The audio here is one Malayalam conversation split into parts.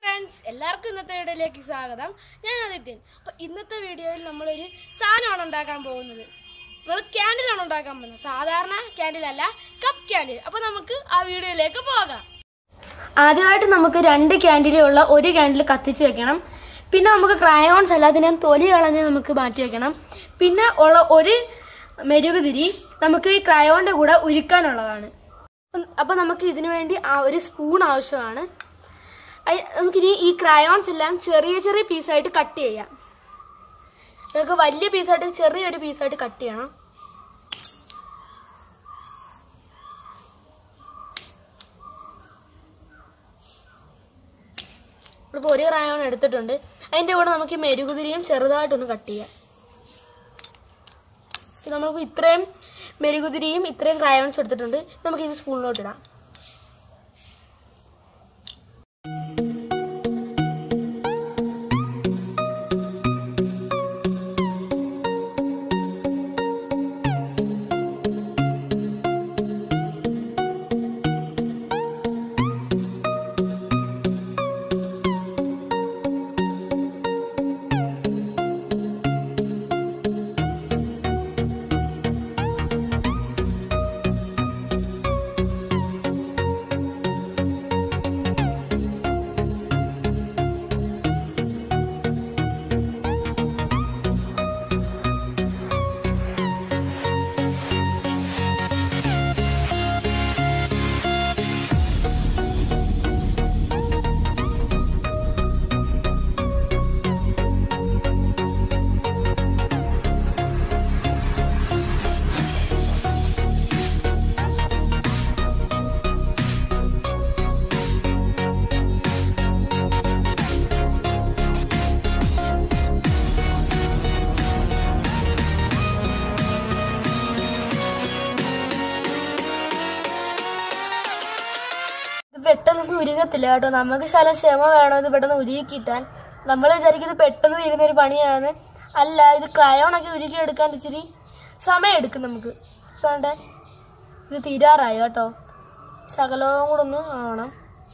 ഫ്രണ്ട്സ് എല്ലാവർക്കും ഇന്നത്തെ വീഡിയോയിലേക്ക് സ്വാഗതം ഞാൻ ആദിത്യൻ അപ്പോൾ ഇന്നത്തെ വീഡിയോയിൽ നമ്മളൊരു സാധനമാണ് ഉണ്ടാക്കാൻ പോകുന്നത് നമ്മൾ ക്യാൻഡിലാണ് ഉണ്ടാക്കാൻ പോകുന്നത് സാധാരണ ക്യാൻഡിലല്ല കപ്പ് ക്യാൻഡിൽ അപ്പോൾ നമുക്ക് ആ വീഡിയോയിലേക്ക് പോകാം ആദ്യമായിട്ട് നമുക്ക് രണ്ട് ക്യാൻഡിലുള്ള ഒരു ക്യാൻഡിൽ കത്തിച്ച് വെക്കണം പിന്നെ നമുക്ക് ക്രയോൺസ് എല്ലാത്തിനെയും തൊലി കളഞ്ഞ് നമുക്ക് മാറ്റി വെക്കണം പിന്നെ ഉള്ള ഒരു മെഴുകുതിരി നമുക്ക് ഈ ക്രയോണിൻ്റെ കൂടെ ഉരുക്കാനുള്ളതാണ് അപ്പം- അപ്പോൾ നമുക്ക് ഇതിനു വേണ്ടി ആ ഒരു സ്പൂൺ ആവശ്യമാണ് അയ് നമുക്കിനി ഈ ക്രയോൺസ് എല്ലാം ചെറിയ ചെറിയ പീസായിട്ട് കട്ട് ചെയ്യാം നമുക്ക് വലിയ പീസായിട്ട് ചെറിയൊരു പീസായിട്ട് കട്ട് ചെയ്യണം ഇപ്പോൾ ഒരു ക്രയോൺ എടുത്തിട്ടുണ്ട് അതിൻ്റെ കൂടെ നമുക്ക് ഈ മെരുകുതിരിയും ചെറുതായിട്ടൊന്ന് കട്ട് ചെയ്യാം ഇത് നമുക്ക് ഇത്രയും മെരുകുതിരിയും ഇത്രയും ക്രയോൺസ് എടുത്തിട്ടുണ്ട് നമുക്ക് ഇത് സ്പൂണിലോട്ട് ഇടാം ഇത് പെട്ടെന്നൊന്നും ഉരുകത്തില്ല കേട്ടോ നമുക്ക് ശലം ക്ഷമ വേണം ഇത് പെട്ടെന്ന് ഉരുകി കിട്ടാൻ നമ്മൾ വിചാരിക്കും ഇത് പെട്ടെന്ന് തീരുന്ന ഒരു പണിയാണ് അല്ല ഇത് ക്രയോണൊക്കെ ഉരുക്കി എടുക്കാൻ ഇച്ചിരി സമയം എടുക്കും നമുക്ക് വേണ്ടേ ഇത് തീരാറായി കേട്ടോ ശകലവും കൂടെ ഒന്ന് ആവണം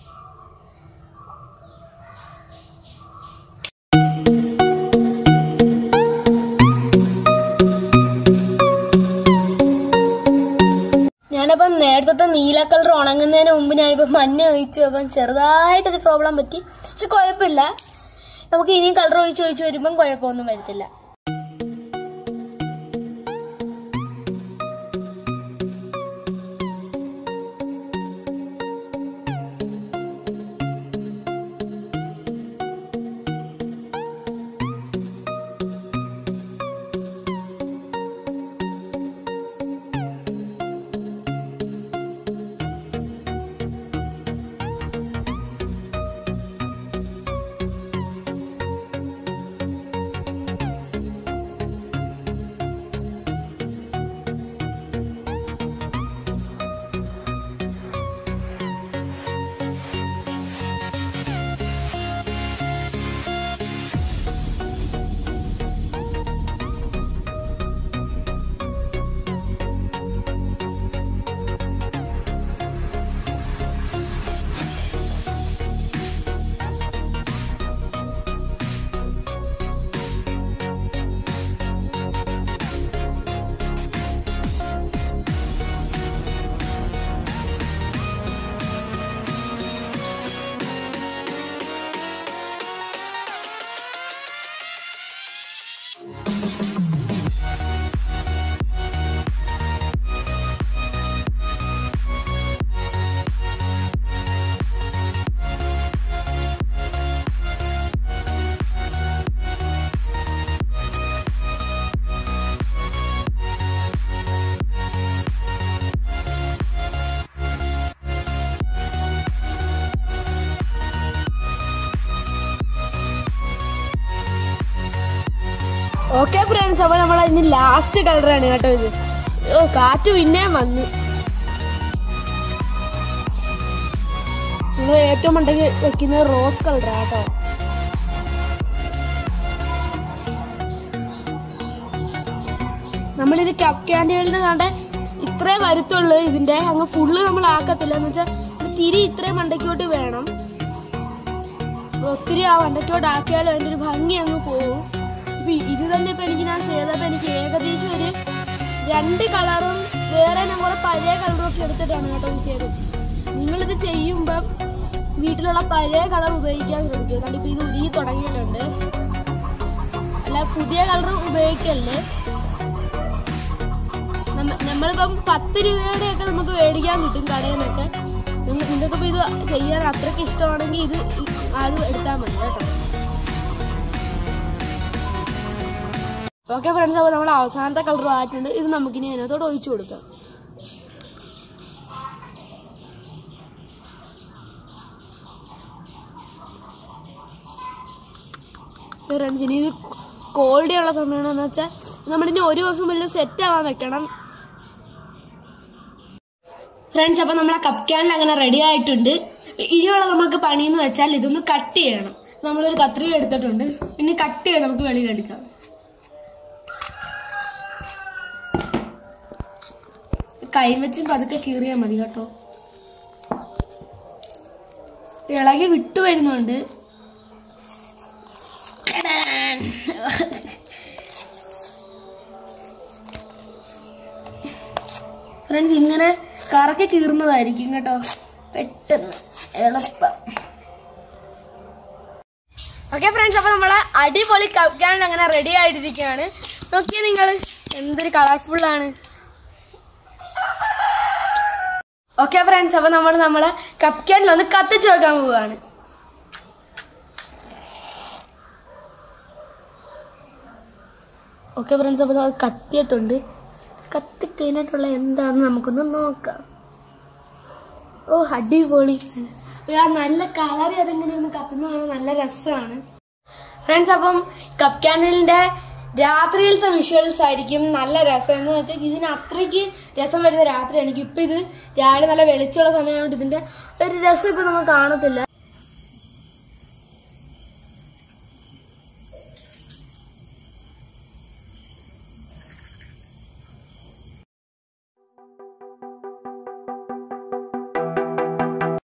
ഞാനപ്പം നേരത്തെ നീല കളർ ഉണങ്ങുന്നതിന് മുമ്പ് ഞാനിപ്പം മഞ്ഞ ഒഴിച്ചു അപ്പം ചെറുതായിട്ടൊരു പ്രോബ്ലം പറ്റി പക്ഷെ കുഴപ്പമില്ല നമുക്ക് ഇനിയും കളർ ഒഴിച്ച് ഒഴിച്ച് വരുമ്പം കുഴപ്പമൊന്നും വരത്തില്ല ഓക്കെ ഫ്രണ്ട്സ് അപ്പൊ നമ്മൾ അതിന് ലാസ്റ്റ് കളറാണ് കേട്ടോ ഇത് ഓ കാറ്റ് പിന്നെയും വന്നു നമ്മൾ ഏറ്റവും മണ്ടയ്ക്ക് വെക്കുന്നത് റോസ് കളറാണ് കേട്ടോ നമ്മളിത് കപ്പ് ക്യാൻഡികളിന് കണ്ട ഇത്രേ വരുത്തുള്ളൂ ഇതിന്റെ അങ്ങ് ഫുള്ള് നമ്മൾ ആക്കത്തില്ല എന്ന് വെച്ചാൽ തിരി ഇത്രയും മണ്ടയ്ക്കോട്ട് വേണം ഒത്തിരി ആ വണ്ടറ്റോട് ആക്കിയാലും അതിന്റെ ഒരു ഭംഗി അങ്ങ് പോകും ഇപ്പൊ ഇത് തന്നെ ഇപ്പൊ എനിക്ക് ഞാൻ ചെയ്തപ്പോ എനിക്ക് ഏകദേശം ഒരു രണ്ട് കളറും വേറെ നമ്മുടെ പഴയ കളറും ഒക്കെ എടുത്തിട്ടാണ് കേട്ടോ ഇത് ചെയ്തത് നിങ്ങളിത് ചെയ്യുമ്പം വീട്ടിലുള്ള പഴയ കളർ ഉപയോഗിക്കാൻ ശ്രമിക്കുക കാരണം ഇപ്പൊ ഇത് ഉരുകി തുടങ്ങിയിട്ടുണ്ട് അല്ല പുതിയ കളർ ഉപയോഗിക്കല്ലേ നമ്മ- നമ്മളിപ്പം പത്ത് രൂപയുടെ ഒക്കെ നമുക്ക് മേടിക്കാൻ കിട്ടും കടയിൽ നിന്നൊക്കെ നിങ്ങൾ നിങ്ങൾക്കിപ്പോൾ ഇത് ചെയ്യാൻ അത്രയ്ക്ക് ഇഷ്ടമാണെങ്കിൽ ഇത് ഇ- അത് എടുത്താൽ മതി കേട്ടോ ഓക്കെ ഫ്രണ്ട്സ് അപ്പോൾ നമ്മൾ അവസാനത്തെ കളർ ആയിട്ടുണ്ട് ഇത് നമുക്കിനി അതിനകത്തോട് ഒഴിച്ചു കൊടുക്കാം ഫ്രണ്ട്സ് ഇനി ഇത് കോൾഡി ഉള്ള സമയമാണെന്ന് വെച്ചാൽ നമ്മളിനി ഒരു ദിവസം വലിയ സെറ്റ് ആവാൻ വെക്കണം ഫ്രണ്ട്സ് അപ്പൊ നമ്മളെ കപ്പ് ക്യാനിൽ അങ്ങനെ റെഡി ആയിട്ടുണ്ട് ഇനിയുള്ള നമുക്ക് പണി എന്ന് വെച്ചാൽ ഇതൊന്ന് കട്ട് ചെയ്യണം നമ്മളൊരു കത്രിക എടുത്തിട്ടുണ്ട് ഇനി കട്ട് ചെയ്ത് നമുക്ക് വെളിയിൽ എടുക്കാം കൈ വെച്ചും പതുക്കെ കീറിയാൽ മതി കേട്ടോ ഇളകി വിട്ടു വരുന്നുണ്ട് ഫ്രണ്ട്സ് ഇങ്ങനെ കറക്കി കീറുന്നതായിരിക്കും കേട്ടോ പെട്ടെന്ന് എളുപ്പം ഓക്കെ ഫ്രണ്ട്സ് അപ്പൊ നമ്മളെ അടിപൊളി കപ്പ് ക്യാനിൽ അങ്ങനെ റെഡി ആയിട്ടിരിക്കുകയാണ് നോക്കിയേ നിങ്ങൾ എന്തൊരു കളർഫുൾ ആണ് ഓക്കെ ഫ്രണ്ട്സ് അപ്പൊ നമ്മൾ നമ്മളെ കപ്പ് ക്യാനിൽ ഒന്ന് കത്തിച്ച് വെക്കാൻ പോവുകയാണ് ഓക്കെ ഫ്രണ്ട്സ് അപ്പോൾ അത് കത്തിയിട്ടുണ്ട് കത്തി കഴിഞ്ഞിട്ടുള്ള എന്താണെന്ന് നമുക്കൊന്ന് നോക്കാം ഓ അടിപൊളി ആ നല്ല കളറി അതിങ്ങനെ ഇരുന്ന് കത്തുന്നതാണ് നല്ല രസമാണ് ഫ്രണ്ട്സ് അപ്പം കപ്പ് ക്യാനലിന്റെ രാത്രിയിലത്തെ വിഷ്വൽസ് ആയിരിക്കും നല്ല രസം എന്ന് വെച്ചാൽ ഇതിന് അത്രയ്ക്ക് രസം വരുന്ന രാത്രിയാണ് ഇപ്പൊ ഇത് രാവിലെ നല്ല വെളിച്ചമുള്ള സമയമായിട്ട് ഇതിന്റെ ഒരു രസം ഇപ്പൊ നമുക്ക് കാണത്തില്ല